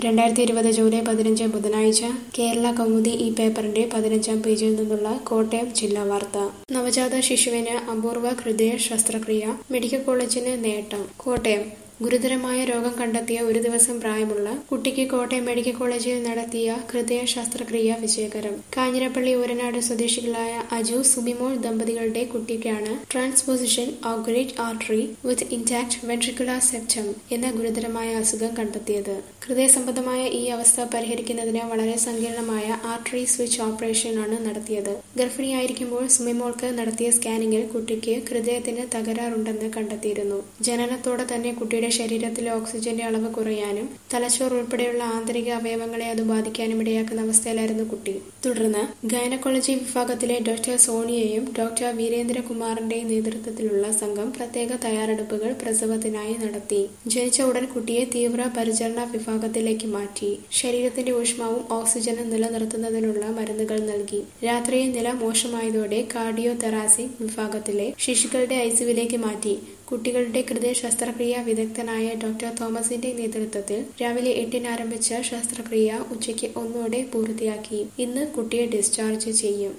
രണ്ടായിരത്തി ഇരുപത് ജൂലൈ പതിനഞ്ച് ബുധനാഴ്ച കേരള കൗമുദി ഈ പേപ്പറിന്റെ പതിനഞ്ചാം പേജിൽ നിന്നുള്ള കോട്ടയം ജില്ലാ വാർത്ത നവജാത ശിശുവിന് അപൂർവ ഹൃദയ ശസ്ത്രക്രിയ മെഡിക്കൽ കോളേജിന് നേട്ടം കോട്ടയം ഗുരുതരമായ രോഗം കണ്ടെത്തിയ ഒരു ദിവസം പ്രായമുള്ള കുട്ടിക്ക് കോട്ടയം മെഡിക്കൽ കോളേജിൽ നടത്തിയ ഹൃദയ ശസ്ത്രക്രിയ വിജയകരം കാഞ്ഞിരപ്പള്ളി ഊരനാട് സ്വദേശികളായ അജു സുബിമോൾ ദമ്പതികളുടെ കുട്ടിക്കാണ് transposition of great artery with intact ventricular septum എന്ന ഗുരുതരമായ അസുഖം കണ്ടെത്തിയത് ഹൃദയ സംബന്ധമായ ഈ അവസ്ഥ പരിഹരിക്കുന്നതിന് വളരെ സങ്കീർണമായ ആർട്ടറി സ്വിച്ച് ഓപ്പറേഷൻ ആണ് നടത്തിയത് ഗർഭിണിയായിരിക്കുമ്പോൾ സുമിമോൾക്ക് നടത്തിയ സ്കാനിങ്ങിൽ കുട്ടിക്ക് ഹൃദയത്തിന് തകരാറുണ്ടെന്ന് കണ്ടെത്തിയിരുന്നു ജനനത്തോടെ തന്നെ കുട്ടിയുടെ ശരീരത്തിലെ ഓക്സിജന്റെ അളവ് കുറയാനും തലച്ചോർ ഉൾപ്പെടെയുള്ള ആന്തരിക അവയവങ്ങളെ അത് ബാധിക്കാനും ഇടയാക്കുന്ന അവസ്ഥയിലായിരുന്നു കുട്ടി തുടർന്ന് ഗൈനക്കോളജി വിഭാഗത്തിലെ ഡോക്ടർ സോണിയയും ഡോക്ടർ വീരേന്ദ്രകുമാറിന്റെയും നേതൃത്വത്തിലുള്ള സംഘം പ്രത്യേക തയ്യാറെടുപ്പുകൾ പ്രസവത്തിനായി നടത്തി ജനിച്ച ഉടൻ കുട്ടിയെ തീവ്ര പരിചരണ വിഭാഗത്തിലേക്ക് മാറ്റി ശരീരത്തിന്റെ ഊഷ്മാവും ഓക്സിജനും നിലനിർത്തുന്നതിനുള്ള മരുന്നുകൾ നൽകി രാത്രിയിൽ നില മോശമായതോടെ കാർഡിയോ തെറാസിക് വിഭാഗത്തിലെ ശിശുക്കളുടെ ഐസിയുവിലേക്ക് മാറ്റി കുട്ടികളുടെ ഹൃദയ ശസ്ത്രക്രിയ വിദഗ്ധനായ ഡോക്ടർ തോമസിന്റെ നേതൃത്വത്തിൽ രാവിലെ എട്ടിന് ആരംഭിച്ച ശസ്ത്രക്രിയ ഉച്ചയ്ക്ക് ഒന്നോടെ പൂർത്തിയാക്കി ഇന്ന് കുട്ടിയെ ഡിസ്ചാർജ് ചെയ്യും